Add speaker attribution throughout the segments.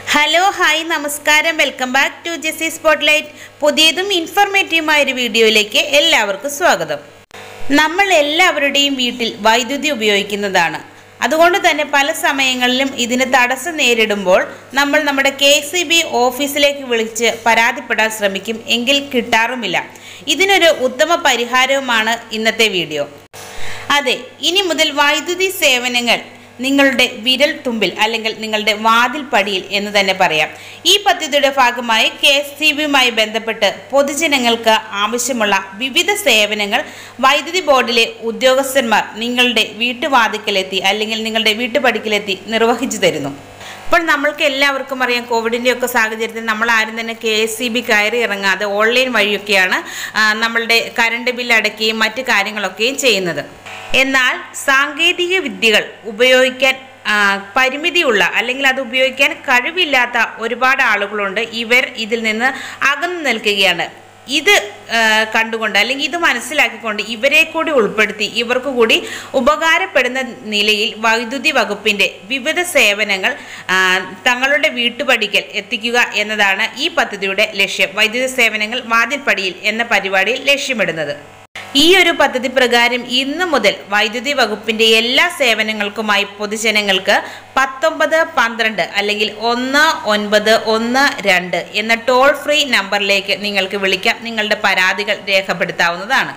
Speaker 1: hello hi നമസ്കാരം welcome back to JC spotlight പുതിയതും ഇൻഫോർമേറ്റീവുമായ ഒരു വീഡിയോയിലേക്ക് എല്ലാവർക്കും സ്വാഗതം നമ്മൾ എല്ലാവരുടെയും വീട്ടിൽ വൈദ്യുതി ഉപയോഗിക്കുന്നതാണ് അതുകൊണ്ട് തന്നെ പല സമയങ്ങളിലും ഇതിന് തടസ്സം നേരിടുമ്പോൾ നമ്മൾ നമ്മുടെ കെ സി ബി ഓഫീസിലേക്ക് വിളിച്ച് പരാതിപ്പെടാൻ ശ്രമിക്കും എങ്കിൽ കിട്ടാറുമില്ല ഇതിനൊരു ഉത്തമ പരിഹാരവുമാണ് ഇന്നത്തെ വീഡിയോ അതെ ഇനി മുതൽ വൈദ്യുതി സേവനങ്ങൾ നിങ്ങളുടെ വിരൽ തുമ്പിൽ അല്ലെങ്കിൽ നിങ്ങളുടെ വാതിൽ പടിയിൽ എന്ന് തന്നെ പറയാം ഈ പദ്ധതിയുടെ ഭാഗമായി കെ എസ് സി ബിയുമായി ബന്ധപ്പെട്ട് പൊതുജനങ്ങൾക്ക് ആവശ്യമുള്ള വിവിധ സേവനങ്ങൾ വൈദ്യുതി ബോർഡിലെ ഉദ്യോഗസ്ഥന്മാർ നിങ്ങളുടെ വീട്ടുവാതിക്കലെത്തി അല്ലെങ്കിൽ നിങ്ങളുടെ വീട്ടുപടിക്കലെത്തി നിർവഹിച്ചു തരുന്നു ഇപ്പോൾ നമ്മൾക്ക് എല്ലാവർക്കും അറിയാം കോവിഡിൻ്റെ ഒക്കെ സാഹചര്യത്തിൽ നമ്മൾ ആരും തന്നെ കെ എസ് സി ബി കയറി ഇറങ്ങാതെ ഓൺലൈൻ വഴിയൊക്കെയാണ് ആ, നമ്മളുടെ കറണ്ട് ബില്ല് അടയ്ക്കുകയും മറ്റു കാര്യങ്ങളൊക്കെയും ചെയ്യുന്നത് എന്നാൽ സാങ്കേതിക വിദ്യകൾ ഉപയോഗിക്കാൻ ആ, പരിമിതിയുള്ള അല്ലെങ്കിൽ അത് ഉപയോഗിക്കാൻ കഴിവില്ലാത്ത ഒരുപാട് ആളുകളുണ്ട് ഇവർ ഇതിൽ നിന്ന് അകന്നു നിൽക്കുകയാണ് ഇത് ആ, കണ്ടുകൊണ്ട് അല്ലെങ്കിൽ ഇത് മനസ്സിലാക്കിക്കൊണ്ട് ഇവരെ കൂടി ഉൾപ്പെടുത്തി ഇവർക്ക് കൂടി ഉപകാരപ്പെടുന്ന നിലയിൽ വൈദ്യുതി വകുപ്പിൻ്റെ വിവിധ സേവനങ്ങൾ ആ, തങ്ങളുടെ വീട്ടുപടിക്കൽ എത്തിക്കുക എന്നതാണ് ഈ പദ്ധതിയുടെ ലക്ഷ്യം വൈദ്യുതി സേവനങ്ങൾ വാതിൽപ്പടിയിൽ എന്ന പരിപാടിയിൽ ലക്ഷ്യമിടുന്നത് ഈ ഒരു പദ്ധതി പ്രകാരം ഇന്നു മുതൽ വൈദ്യുതി വകുപ്പിന്റെ എല്ലാ സേവനങ്ങൾക്കുമായി പൊതുജനങ്ങൾക്ക് പത്തൊമ്പത് പന്ത്രണ്ട് അല്ലെങ്കിൽ ഒന്ന് ഒൻപത് ഒന്ന് രണ്ട് എന്ന ടോൾ ഫ്രീ നമ്പറിലേക്ക് നിങ്ങൾക്ക് വിളിക്കാം നിങ്ങളുടെ പരാതികൾ രേഖപ്പെടുത്താവുന്നതാണ്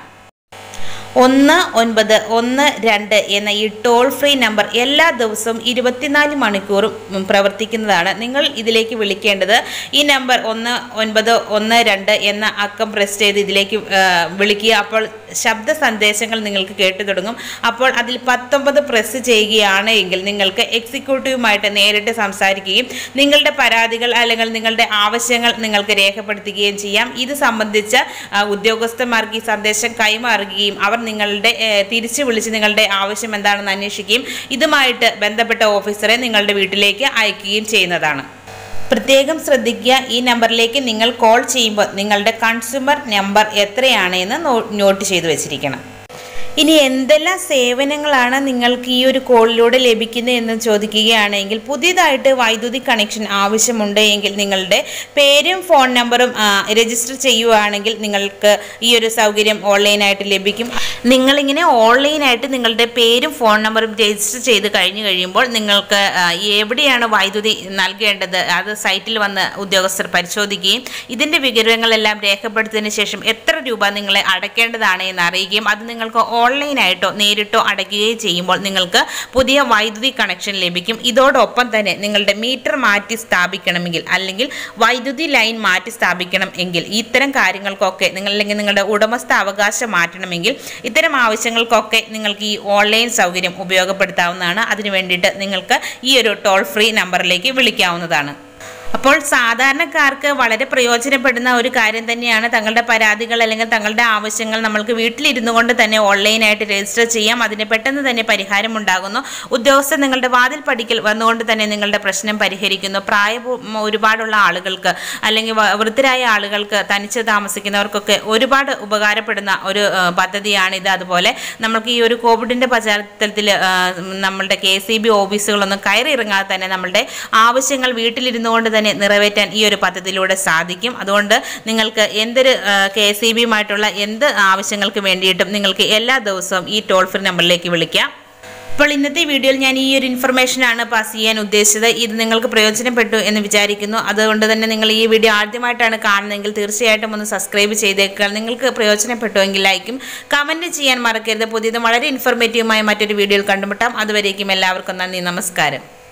Speaker 1: ഒന്ന് ഒൻപത് ഒന്ന് രണ്ട് എന്ന ഈ ടോൾ ഫ്രീ നമ്പർ എല്ലാ ദിവസവും ഇരുപത്തിനാല് മണിക്കൂറും ഉം, പ്രവർത്തിക്കുന്നതാണ് നിങ്ങൾ ഇതിലേക്ക് വിളിക്കേണ്ടത് ഈ നമ്പർ ഒന്ന് ഒൻപത് ഒന്ന് രണ്ട് എന്ന അക്കം പ്രസ് ചെയ്ത് ഇതിലേക്ക് ആ, വിളിക്കുക അപ്പോൾ ശബ്ദ സന്ദേശങ്ങൾ നിങ്ങൾക്ക് കേട്ടു തുടങ്ങും അപ്പോൾ അതിൽ പത്തൊമ്പത് പ്രസ് ചെയ്യുകയാണ് എങ്കിൽ നിങ്ങൾക്ക് എക്സിക്യൂട്ടീവുമായിട്ട് നേരിട്ട് സംസാരിക്കുകയും നിങ്ങളുടെ പരാതികൾ അല്ലെങ്കിൽ നിങ്ങളുടെ ആവശ്യങ്ങൾ നിങ്ങൾക്ക് രേഖപ്പെടുത്തുകയും ചെയ്യാം ഇത് സംബന്ധിച്ച് ആ, ഉദ്യോഗസ്ഥന്മാർക്ക് ഈ സന്ദേശം കൈമാറുകയും അവർ നിങ്ങളുടെ ഏ, തിരിച്ചു വിളിച്ച് നിങ്ങളുടെ ആവശ്യം എന്താണെന്ന് അന്വേഷിക്കുകയും ഇതുമായിട്ട് ബന്ധപ്പെട്ട ഓഫീസറെ നിങ്ങളുടെ വീട്ടിലേക്ക് അയക്കുകയും ചെയ്യുന്നതാണ് പ്രത്യേകം ശ്രദ്ധിക്കുക ഈ നമ്പറിലേക്ക് നിങ്ങൾ കോൾ ചെയ്യുമ്പോൾ നിങ്ങളുടെ കൺസ്യൂമർ നമ്പർ എത്രയാണ് എന്ന് നോ- നോട്ട് ചെയ്തു വെച്ചിരിക്കണം ഇനി എന്തെല്ലാം സേവനങ്ങളാണ് നിങ്ങൾക്ക് ഈ ഒരു കോളിലൂടെ ലഭിക്കുന്നത് എന്ന് ചോദിക്കുകയാണെങ്കിൽ പുതിയതായിട്ട് വൈദ്യുതി കണക്ഷൻ ആവശ്യമുണ്ട് എങ്കിൽ നിങ്ങളുടെ പേരും ഫോൺ നമ്പറും ആ, രജിസ്റ്റർ ചെയ്യുകയാണെങ്കിൽ നിങ്ങൾക്ക് ഈ ഒരു സൗകര്യം ഓൺലൈനായിട്ട് ലഭിക്കും നിങ്ങളിങ്ങനെ ഓൺലൈനായിട്ട് നിങ്ങളുടെ പേരും ഫോൺ നമ്പറും രജിസ്റ്റർ ചെയ്ത് കഴിഞ്ഞു കഴിയുമ്പോൾ നിങ്ങൾക്ക് ആ, എവിടെയാണ് വൈദ്യുതി നൽകേണ്ടത് അത് സൈറ്റിൽ വന്ന് ഉദ്യോഗസ്ഥർ പരിശോധിക്കുകയും ഇതിൻ്റെ വിവരങ്ങളെല്ലാം രേഖപ്പെടുത്തിയതിനു ശേഷം എത്ര രൂപ നിങ്ങളെ അടയ്ക്കേണ്ടതാണ് എന്ന് അറിയുകയും അത് നിങ്ങൾക്ക് ഓൺലൈനായിട്ടോ നേരിട്ടോ അടയ്ക്കുകയും ചെയ്യുമ്പോൾ നിങ്ങൾക്ക് പുതിയ വൈദ്യുതി കണക്ഷൻ ലഭിക്കും ഇതോടൊപ്പം തന്നെ നിങ്ങളുടെ മീറ്റർ മാറ്റി സ്ഥാപിക്കണമെങ്കിൽ അല്ലെങ്കിൽ വൈദ്യുതി ലൈൻ മാറ്റി സ്ഥാപിക്കണം എങ്കിൽ ഇത്തരം കാര്യങ്ങൾക്കൊക്കെ നിങ്ങൾ അല്ലെങ്കിൽ നിങ്ങളുടെ ഉടമസ്ഥ അവകാശം മാറ്റണമെങ്കിൽ ഇത്തരം ആവശ്യങ്ങൾക്കൊക്കെ നിങ്ങൾക്ക് ഈ ഓൺലൈൻ സൗകര്യം ഉപയോഗപ്പെടുത്താവുന്നതാണ് അതിനു വേണ്ടിയിട്ട് നിങ്ങൾക്ക് ഈ ഒരു ടോൾ ഫ്രീ നമ്പറിലേക്ക് വിളിക്കാവുന്നതാണ് അപ്പോൾ സാധാരണക്കാർക്ക് വളരെ പ്രയോജനപ്പെടുന്ന ഒരു കാര്യം തന്നെയാണ് തങ്ങളുടെ പരാതികൾ അല്ലെങ്കിൽ തങ്ങളുടെ ആവശ്യങ്ങൾ നമ്മൾക്ക് വീട്ടിലിരുന്നു കൊണ്ട് തന്നെ ഓൺലൈനായിട്ട് രജിസ്റ്റർ ചെയ്യാം അതിന് പെട്ടെന്ന് തന്നെ പരിഹാരം ഉണ്ടാകുന്നു ഉദ്യോഗസ്ഥർ നിങ്ങളുടെ വാതിൽ പടിക്കൽ വന്നുകൊണ്ട് തന്നെ നിങ്ങളുടെ പ്രശ്നം പരിഹരിക്കുന്നു പ്രായ ഒരുപാടുള്ള ആളുകൾക്ക് അല്ലെങ്കിൽ വ- വൃദ്ധരായ ആളുകൾക്ക് തനിച്ച് താമസിക്കുന്നവർക്കൊക്കെ ഒരുപാട് ഉപകാരപ്പെടുന്ന ഒരു ആ, പദ്ധതിയാണിത് അതുപോലെ നമുക്ക് ഈ ഒരു കോവിഡിൻ്റെ പശ്ചാത്തലത്തിൽ നമ്മളുടെ കെ സി ബി ഓഫീസുകളൊന്നും കയറി ഇറങ്ങാതെ തന്നെ നമ്മളുടെ ആവശ്യങ്ങൾ വീട്ടിലിരുന്നു കൊണ്ട് തന്നെ നിറവേറ്റാൻ ഈ ഒരു പദ്ധതിയിലൂടെ സാധിക്കും അതുകൊണ്ട് നിങ്ങൾക്ക് എന്തൊരു കെ സി ബിയുമായിട്ടുള്ള എന്ത് ആവശ്യങ്ങൾക്ക് വേണ്ടിയിട്ടും നിങ്ങൾക്ക് എല്ലാ ദിവസവും ഈ ടോൾ ഫ്രീ നമ്പറിലേക്ക് വിളിക്കാം അപ്പോൾ ഇന്നത്തെ വീഡിയോയിൽ ഞാൻ ഈ ഒരു ഇൻഫർമേഷനാണ് പാസ് ചെയ്യാൻ ഉദ്ദേശിച്ചത് ഇത് നിങ്ങൾക്ക് പ്രയോജനപ്പെട്ടു എന്ന് വിചാരിക്കുന്നു അതുകൊണ്ട് തന്നെ നിങ്ങൾ ഈ വീഡിയോ ആദ്യമായിട്ടാണ് കാണുന്നതെങ്കിൽ തീർച്ചയായിട്ടും ഒന്ന് സബ്സ്ക്രൈബ് ചെയ്തേക്കുക നിങ്ങൾക്ക് പ്രയോജനപ്പെട്ടുവെങ്കിൽ ലൈക്കും കമൻറ്റ് ചെയ്യാൻ മറക്കരുത് പുതിയതും വളരെ ഇൻഫർമേറ്റീവുമായ മറ്റൊരു വീഡിയോയിൽ കണ്ടുമുട്ടാം അതുവരേക്കും എല്ലാവർക്കും നന്ദി നമസ്കാരം